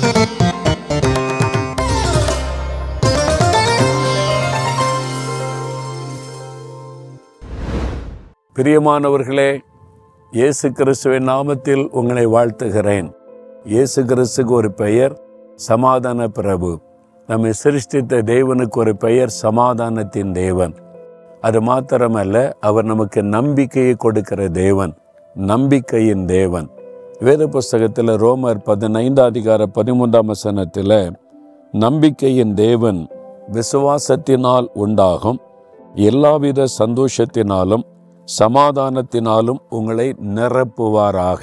பிரியமானவர்களே இயேசு கிறிஸ்துவின் நாமத்தில் உங்களை வாழ்த்துகிறேன் இயேசு கிறிஸ்துக்கு ஒரு பெயர் சமாதான பிரபு நம்மை சிருஷ்டித்த தேவனுக்கு ஒரு பெயர் சமாதானத்தின் தேவன் அது மாத்திரமல்ல அவர் நமக்கு நம்பிக்கையை கொடுக்கிற தேவன் நம்பிக்கையின் தேவன் வேத புஸ்தகத்தில் ரோமர் பதினைந்தாம் அதிகார பதிமூன்றாம் வசனத்தில் நம்பிக்கையின் தேவன் விசுவாசத்தினால் உண்டாகும் எல்லாவித சந்தோஷத்தினாலும் சமாதானத்தினாலும் உங்களை நிரப்புவாராக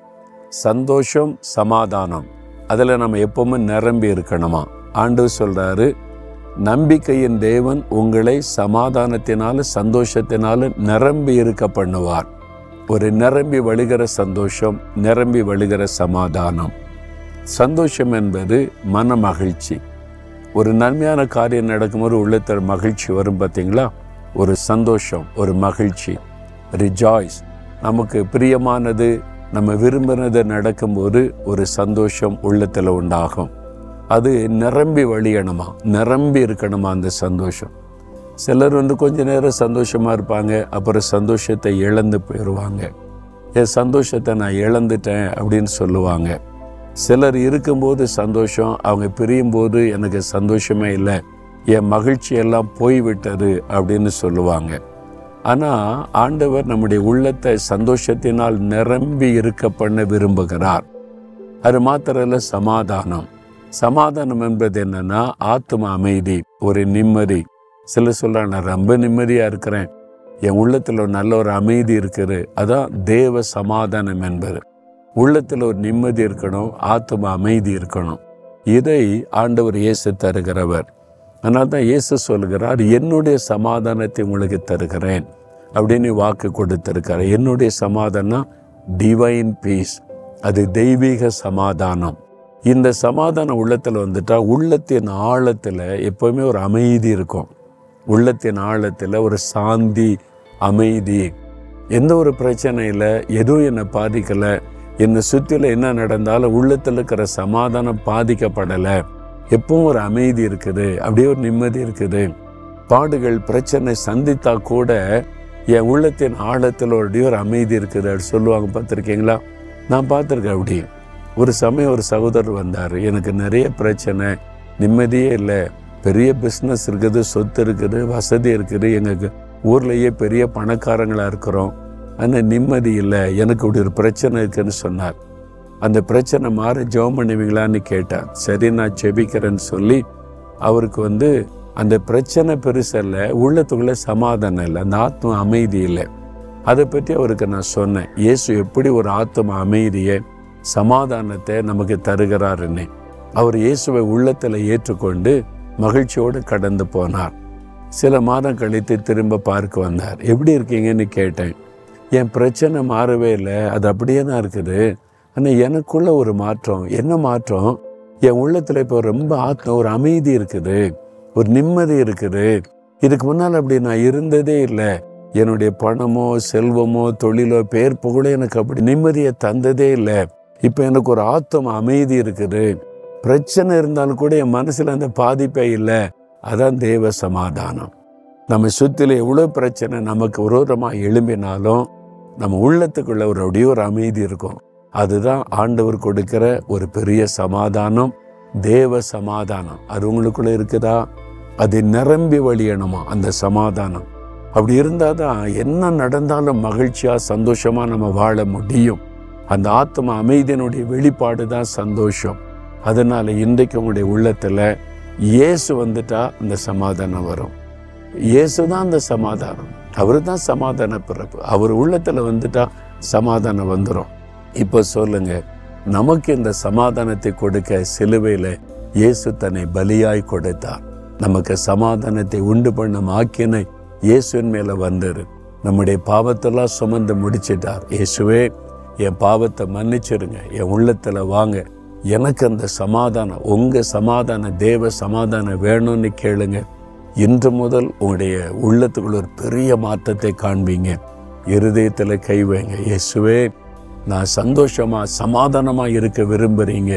சந்தோஷம் சமாதானம் அதில் நம்ம எப்பவுமே நிரம்பி இருக்கணுமா ஆண்டவர் சொல்றாரு நம்பிக்கையின் தேவன் உங்களை சமாதானத்தினால சந்தோஷத்தினால நிரம்பி இருக்க பண்ணுவார் ஒரு நிரம்பி வழிகிற சந்தோஷம் நிரம்பி வழிகிற சமாதானம் சந்தோஷம் என்பது மன மகிழ்ச்சி ஒரு நன்மையான காரியம் நடக்கும்போது உள்ளத்தில் மகிழ்ச்சி வரும் பார்த்தீங்களா ஒரு சந்தோஷம் ஒரு மகிழ்ச்சி ரிஜாய்ஸ் நமக்கு பிரியமானது நம்ம விரும்பினது நடக்கும்போது ஒரு சந்தோஷம் உள்ளத்தில் உண்டாகும் அது நிரம்பி வழியணுமா நிரம்பி இருக்கணுமா அந்த சந்தோஷம் சிலர் வந்து கொஞ்ச நேரம் சந்தோஷமாக இருப்பாங்க அப்புறம் சந்தோஷத்தை இழந்து போயிடுவாங்க என் சந்தோஷத்தை நான் இழந்துட்டேன் அப்படின்னு சொல்லுவாங்க சிலர் இருக்கும்போது சந்தோஷம் அவங்க பிரியும்போது எனக்கு சந்தோஷமே இல்லை என் மகிழ்ச்சி எல்லாம் போய்விட்டது அப்படின்னு சொல்லுவாங்க ஆனால் ஆண்டவர் நம்முடைய உள்ளத்தை சந்தோஷத்தினால் நிரம்பி இருக்க பண்ண விரும்புகிறார் அது மாத்திரம் இல்லை சமாதானம் சமாதானம் என்பது என்னன்னா ஆத்ம அமைதி ஒரு நிம்மதி சில சொல்றாங்க நான் ரொம்ப நிம்மதியா இருக்கிறேன் என் உள்ளத்துல ஒரு நல்ல ஒரு அமைதி இருக்குது அதான் தேவ சமாதானம் என்பது உள்ளத்துல ஒரு நிம்மதி இருக்கணும் ஆத்ம அமைதி இருக்கணும் இதை ஆண்டவர் இயேசு தருகிறவர் அதனால தான் இயேசு சொல்கிறார் என்னுடைய சமாதானத்தை உங்களுக்கு தருகிறேன் அப்படின்னு வாக்கு கொடுத்திருக்கார் என்னுடைய சமாதானம் டிவைன் பீஸ் அது தெய்வீக சமாதானம் இந்த சமாதானம் உள்ளத்தில் வந்துட்டா உள்ளத்தின் ஆழத்தில் எப்பவுமே ஒரு அமைதி இருக்கும் உள்ளத்தின் ஆழத்தில் ஒரு சாந்தி அமைதி எந்த ஒரு பிரச்சனையில் எதுவும் என்னை பாதிக்கலை என்னை சுற்றில என்ன நடந்தாலும் உள்ளத்தில் இருக்கிற சமாதானம் பாதிக்கப்படலை எப்பவும் ஒரு அமைதி இருக்குது அப்படியே ஒரு நிம்மதி இருக்குது பாடுகள் பிரச்சனை சந்தித்தா கூட என் உள்ளத்தின் ஆழத்தில் ஒரு ஒரு அமைதி இருக்குது அப்படி சொல்லுவாங்க பார்த்துருக்கீங்களா நான் பார்த்துருக்கேன் அப்படி ஒரு சமயம் ஒரு சகோதரர் வந்தார் எனக்கு நிறைய பிரச்சனை நிம்மதியே இல்லை பெரிய பிஸ்னஸ் இருக்குது சொத்து இருக்குது வசதி இருக்குது எங்களுக்கு ஊர்லேயே பெரிய பணக்காரங்களாக இருக்கிறோம் ஆனால் நிம்மதி இல்லை எனக்கு இப்படி ஒரு பிரச்சனை இருக்குன்னு சொன்னார் அந்த பிரச்சனை மாற ஜெபம் பண்ணுவீங்களான்னு கேட்டார் சரி நான் செபிக்கிறேன்னு சொல்லி அவருக்கு வந்து அந்த பிரச்சனை பெருசல்ல உள்ளத்துக்குள்ள சமாதானம் இல்லை அந்த ஆத்ம அமைதி இல்லை அதை பற்றி அவருக்கு நான் சொன்னேன் இயேசு எப்படி ஒரு ஆத்ம அமைதியை சமாதானத்தை நமக்கு தருகிறாருன்னு அவர் இயேசுவை உள்ளத்தில் ஏற்றுக்கொண்டு மகிழ்ச்சியோடு கடந்து போனார் சில மாதம் கழித்து திரும்ப பார்க்க வந்தார் எப்படி இருக்கீங்கன்னு கேட்டேன் என் பிரச்சனை மாறவே இல்லை அது அப்படியே தான் இருக்குது ஆனால் எனக்குள்ள ஒரு மாற்றம் என்ன மாற்றம் என் உள்ளத்தில் இப்போ ரொம்ப ஆத்ம ஒரு அமைதி இருக்குது ஒரு நிம்மதி இருக்குது இதுக்கு முன்னால் அப்படி நான் இருந்ததே இல்லை என்னுடைய பணமோ செல்வமோ தொழிலோ பேர் புகழோ எனக்கு அப்படி நிம்மதியை தந்ததே இல்லை இப்போ எனக்கு ஒரு ஆத்ம அமைதி இருக்குது பிரச்சனை இருந்தாலும் கூட என் மனசில் அந்த பாதிப்பே இல்லை அதான் தேவ சமாதானம் நம்ம சுற்றில எவ்வளோ பிரச்சனை நமக்கு விரோதமாக எழும்பினாலும் நம்ம உள்ளத்துக்குள்ள ஒரு அப்படியே ஒரு அமைதி இருக்கும் அதுதான் ஆண்டவர் கொடுக்கிற ஒரு பெரிய சமாதானம் தேவ சமாதானம் அது உங்களுக்குள்ள இருக்குதா அது நிரம்பி வழியணுமா அந்த சமாதானம் அப்படி இருந்தால் தான் என்ன நடந்தாலும் மகிழ்ச்சியாக சந்தோஷமாக நம்ம வாழ முடியும் அந்த ஆத்ம அமைதியினுடைய வெளிப்பாடு தான் சந்தோஷம் அதனால் இன்றைக்கு உங்களுடைய உள்ளத்தில் இயேசு வந்துட்டா அந்த சமாதானம் வரும் இயேசு தான் அந்த சமாதானம் அவர் தான் சமாதான பிறப்பு அவர் உள்ளத்தில் வந்துட்டா சமாதானம் வந்துடும் இப்போ சொல்லுங்க நமக்கு இந்த சமாதானத்தை கொடுக்க சிலுவையில் இயேசு தன்னை பலியாய் கொடுத்தார் நமக்கு சமாதானத்தை உண்டு பண்ணும் ஆக்கினை இயேசுவின் மேல வந்தாரு நம்முடைய பாவத்தெல்லாம் சுமந்து முடிச்சிட்டார் இயேசுவே என் பாவத்தை மன்னிச்சிருங்க என் உள்ளத்துல வாங்க எனக்கு அந்த சமாதானம் உங்க சமாதான தேவ சமாதானம் வேணும்னு கேளுங்க இன்று முதல் உங்களுடைய உள்ளத்துக்குள்ள ஒரு பெரிய மாற்றத்தை காண்பீங்க இருதயத்துல கை வைங்க இயேசுவே நான் சந்தோஷமா சமாதானமா இருக்க விரும்புறீங்க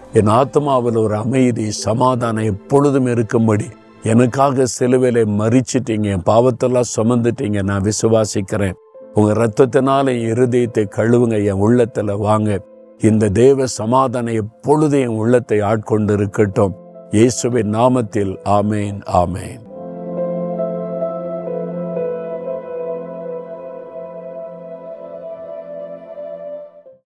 என் ஆத்மாவில் ஒரு அமைதி சமாதானம் எப்பொழுதும் இருக்கும்படி எனக்காக சிலுவையில மறிச்சிட்டீங்க என் பாவத்தெல்லாம் சுமந்துட்டீங்க நான் விசுவாசிக்கிறேன் உங்க ரத்தத்தினால என் இருதயத்தை கழுவுங்க என் உள்ளத்துல வாங்க இந்த தேவ சமாதானம் எப்பொழுதும் என் உள்ளத்தை ஆட்கொண்டு இருக்கட்டும் இயேசுவின் நாமத்தில் ஆமேன் ஆமேன்